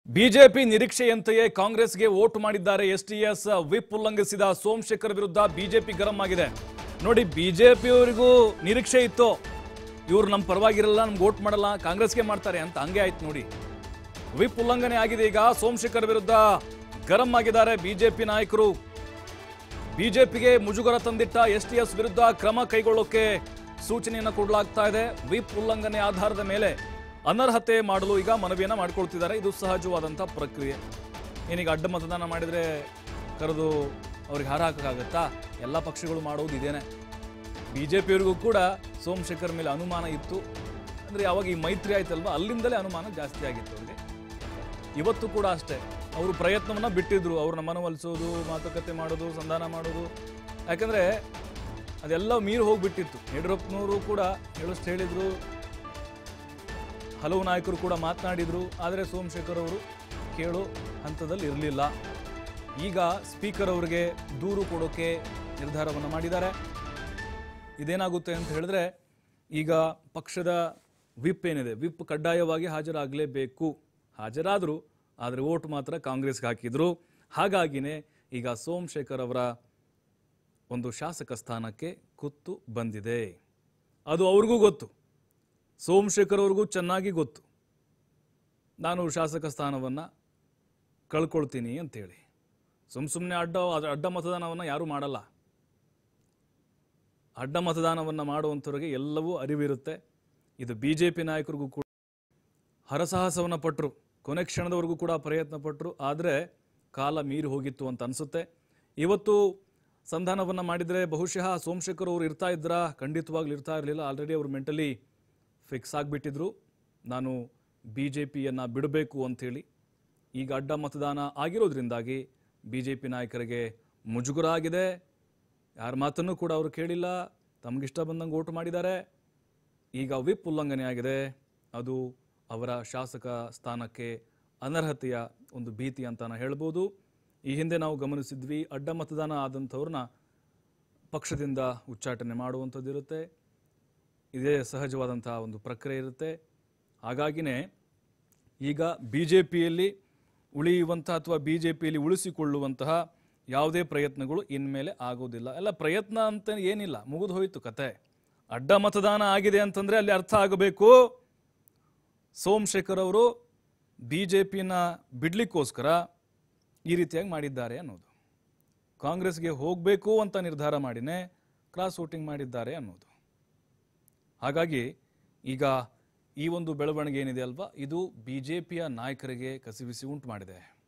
BJP ನಿರೀಕ್ಷೆಯಂತೆಯೇ ಕಾಂಗ್ರೆಸ್ಗೆ vote ಮಾಡಿದ್ದಾರೆ STS whip ಉಲ್ಲಂಘಿಸಿದ ಸೋಮಶೇಖರ್ ವಿರುದ್ಧ ಬಿಜೆಪಿ ಗರಂ ಆಗಿದೆ ನೋಡಿ ಬಿಜೆಪಿಯವರಿಗೂ ನಿರೀಕ್ಷೆ ಇತ್ತು ಇವ್ರು ನಮ್ಮ ಪರವಾಗಿರಲ್ಲ ನಮ್ಗೆ ವೋಟ್ ಮಾಡಲ್ಲ ಕಾಂಗ್ರೆಸ್ಗೆ ಮಾಡ್ತಾರೆ ಅಂತ ಹಂಗೆ ಆಯ್ತು ನೋಡಿ ವಿಪ್ ಉಲ್ಲಂಘನೆ ಆಗಿದೆ ಈಗ ಸೋಮಶೇಖರ್ ವಿರುದ್ಧ ಗರಂ ಆಗಿದ್ದಾರೆ ಬಿಜೆಪಿ ನಾಯಕರು ಬಿಜೆಪಿಗೆ ಮುಜುಗರ ತಂದಿಟ್ಟ ಎಸ್ಟಿಎಸ್ ವಿರುದ್ಧ ಕ್ರಮ ಕೈಗೊಳ್ಳೋಕೆ ಸೂಚನೆಯನ್ನು ಕೊಡಲಾಗ್ತಾ ಇದೆ ವಿಪ್ ಉಲ್ಲಂಘನೆ ಆಧಾರದ ಮೇಲೆ ಅನರ್ಹತೆ ಮಾಡಲು ಈಗ ಮನವಿಯನ್ನ ಮಾಡಿಕೊಳ್ತಿದ್ದಾರೆ ಇದು ಸಹಜವಾದಂಥ ಪ್ರಕ್ರಿಯೆ ಏನೀಗ ಅಡ್ಡ ಮತದಾನ ಮಾಡಿದ್ರೆ ಕರೆದು ಅವ್ರಿಗೆ ಹಾರ ಹಾಕೋಕ್ಕಾಗತ್ತಾ ಎಲ್ಲ ಪಕ್ಷಗಳು ಮಾಡೋದು ಇದೇನೆ ಬಿಜೆಪಿಯವರಿಗೂ ಕೂಡ ಸೋಮಶೇಖರ್ ಮೇಲೆ ಅನುಮಾನ ಇತ್ತು ಅಂದ್ರೆ ಯಾವಾಗ ಈ ಮೈತ್ರಿ ಆಯ್ತಲ್ವಾ ಅಲ್ಲಿಂದಲೇ ಅನುಮಾನ ಜಾಸ್ತಿ ಆಗಿತ್ತು ಅವ್ರಿಗೆ ಇವತ್ತು ಕೂಡ ಅಷ್ಟೇ ಅವರು ಪ್ರಯತ್ನವನ್ನ ಬಿಟ್ಟಿದ್ರು ಅವ್ರನ್ನ ಮನವೊಲಿಸೋದು ಮಾತುಕತೆ ಮಾಡೋದು ಸಂಧಾನ ಮಾಡೋದು ಯಾಕಂದ್ರೆ ಅದೆಲ್ಲ ಮೀರಿ ಹೋಗ್ಬಿಟ್ಟಿತ್ತು ಯಡಿಯೂರಪ್ಪನವರು ಕೂಡ ಹೇಳಷ್ಟು ಹೇಳಿದ್ರು ಹಲವು ನಾಯಕರು ಕೂಡ ಮಾತನಾಡಿದ್ರು ಆದರೆ ಸೋಮಶೇಖರ್ ಅವರು ಕೇಳೋ ಹಂತದಲ್ಲಿ ಇರಲಿಲ್ಲ ಈಗ ಸ್ಪೀಕರ್ ಅವರಿಗೆ ದೂರು ಕೊಡೋಕೆ ನಿರ್ಧಾರವನ್ನು ಮಾಡಿದ್ದಾರೆ ಇದೇನಾಗುತ್ತೆ ಅಂತ ಹೇಳಿದ್ರೆ ಈಗ ಪಕ್ಷದ ವಿಪ್ ಏನಿದೆ ವಿಪ್ ಕಡ್ಡಾಯವಾಗಿ ಹಾಜರಾಗಲೇಬೇಕು ಹಾಜರಾದರು ಆದರೆ ವೋಟ್ ಮಾತ್ರ ಕಾಂಗ್ರೆಸ್ಗೆ ಹಾಕಿದ್ರು ಹಾಗಾಗಿನೇ ಈಗ ಸೋಮಶೇಖರ್ ಅವರ ಒಂದು ಶಾಸಕ ಸ್ಥಾನಕ್ಕೆ ಕುತ್ತು ಬಂದಿದೆ ಅದು ಅವ್ರಿಗೂ ಗೊತ್ತು ಸೋಮಶೇಖರ್ ಅವ್ರಿಗೂ ಚೆನ್ನಾಗಿ ಗೊತ್ತು ನಾನು ಶಾಸಕ ಸ್ಥಾನವನ್ನು ಕಳ್ಕೊಳ್ತೀನಿ ಅಂತೇಳಿ ಸುಮ್ಮ ಸುಮ್ಮನೆ ಅಡ್ಡ ಅಡ್ಡ ಮತದಾನವನ್ನು ಯಾರೂ ಮಾಡಲ್ಲ ಅಡ್ಡ ಮತದಾನವನ್ನು ಮಾಡುವಂಥವ್ರಿಗೆ ಎಲ್ಲವೂ ಅರಿವಿರುತ್ತೆ ಇದು ಬಿ ಜೆ ಪಿ ನಾಯಕರಿಗೂ ಕೂಡ ಹರಸಾಹಸವನ್ನು ಪಟ್ಟರು ಕೊನೆ ಕ್ಷಣದವರೆಗೂ ಕೂಡ ಪ್ರಯತ್ನ ಪಟ್ಟರು ಆದರೆ ಕಾಲ ಮೀರಿ ಹೋಗಿತ್ತು ಅಂತ ಅನಿಸುತ್ತೆ ಇವತ್ತು ಸಂಧಾನವನ್ನು ಮಾಡಿದರೆ ಬಹುಶಃ ಸೋಮಶೇಖರ್ ಅವರು ಇರ್ತಾ ಇದ್ರಾ ಖಂಡಿತವಾಗ್ಲೂ ಇರ್ತಾ ಇರಲಿಲ್ಲ ಆಲ್ರೆಡಿ ಅವರು ಮೆಂಟಲಿ ಫಿಕ್ಸ್ ಆಗಿಬಿಟ್ಟಿದ್ರು ನಾನು ಬಿ ಜೆ ಪಿಯನ್ನು ಬಿಡಬೇಕು ಅಂಥೇಳಿ ಈಗ ಅಡ್ಡ ಮತದಾನ ಆಗಿರೋದ್ರಿಂದಾಗಿ ಬಿ ಜೆ ಪಿ ನಾಯಕರಿಗೆ ಮುಜುಗರ ಆಗಿದೆ ಯಾರ ಮಾತನ್ನು ಕೂಡ ಅವರು ಕೇಳಿಲ್ಲ ತಮಗಿಷ್ಟ ಬಂದಂಗೆ ಓಟು ಮಾಡಿದ್ದಾರೆ ಈಗ ವಿಪ್ ಉಲ್ಲಂಘನೆ ಆಗಿದೆ ಅದು ಅವರ ಶಾಸಕ ಸ್ಥಾನಕ್ಕೆ ಅನರ್ಹತೆಯ ಒಂದು ಭೀತಿ ಅಂತ ನಾವು ಹೇಳ್ಬೋದು ಈ ಹಿಂದೆ ನಾವು ಗಮನಿಸಿದ್ವಿ ಅಡ್ಡ ಮತದಾನ ಆದಂಥವ್ರನ್ನ ಪಕ್ಷದಿಂದ ಉಚ್ಚಾಟನೆ ಮಾಡುವಂಥದ್ದಿರುತ್ತೆ ಇದೇ ಸಹಜವಾದಂತಹ ಒಂದು ಪ್ರಕ್ರಿಯೆ ಇರುತ್ತೆ ಹಾಗಾಗಿನೇ ಈಗ ಬಿ ಜೆ ಪಿಯಲ್ಲಿ ಉಳಿಯುವಂತಹ ಅಥವಾ ಬಿ ಜೆ ಪಿಯಲ್ಲಿ ಉಳಿಸಿಕೊಳ್ಳುವಂತಹ ಯಾವುದೇ ಪ್ರಯತ್ನಗಳು ಇನ್ಮೇಲೆ ಆಗೋದಿಲ್ಲ ಎಲ್ಲ ಪ್ರಯತ್ನ ಅಂತ ಏನಿಲ್ಲ ಮುಗಿದು ಹೋಯಿತು ಕತೆ ಅಡ್ಡ ಮತದಾನ ಆಗಿದೆ ಅಂತಂದ್ರೆ ಅಲ್ಲಿ ಅರ್ಥ ಆಗಬೇಕು ಸೋಮಶೇಖರ್ ಅವರು ಬಿ ಜೆ ಪಿನ ಬಿಡ್ಲಿಕ್ಕೋಸ್ಕರ ಈ ರೀತಿಯಾಗಿ ಮಾಡಿದ್ದಾರೆ ಅನ್ನೋದು ಕಾಂಗ್ರೆಸ್ಗೆ ಹೋಗಬೇಕು ಅಂತ ನಿರ್ಧಾರ ಮಾಡಿನೇ ಕ್ರಾಸ್ ವೋಟಿಂಗ್ ಮಾಡಿದ್ದಾರೆ ಅನ್ನೋದು ಹಾಗಾಗಿ ಈಗ ಈ ಒಂದು ಬೆಳವಣಿಗೆ ಏನಿದೆ ಅಲ್ವಾ ಇದು ಬಿ ಜೆ ಪಿಯ ನಾಯಕರಿಗೆ ಕಸಿವಿಸಿ ಉಂಟು ಮಾಡಿದೆ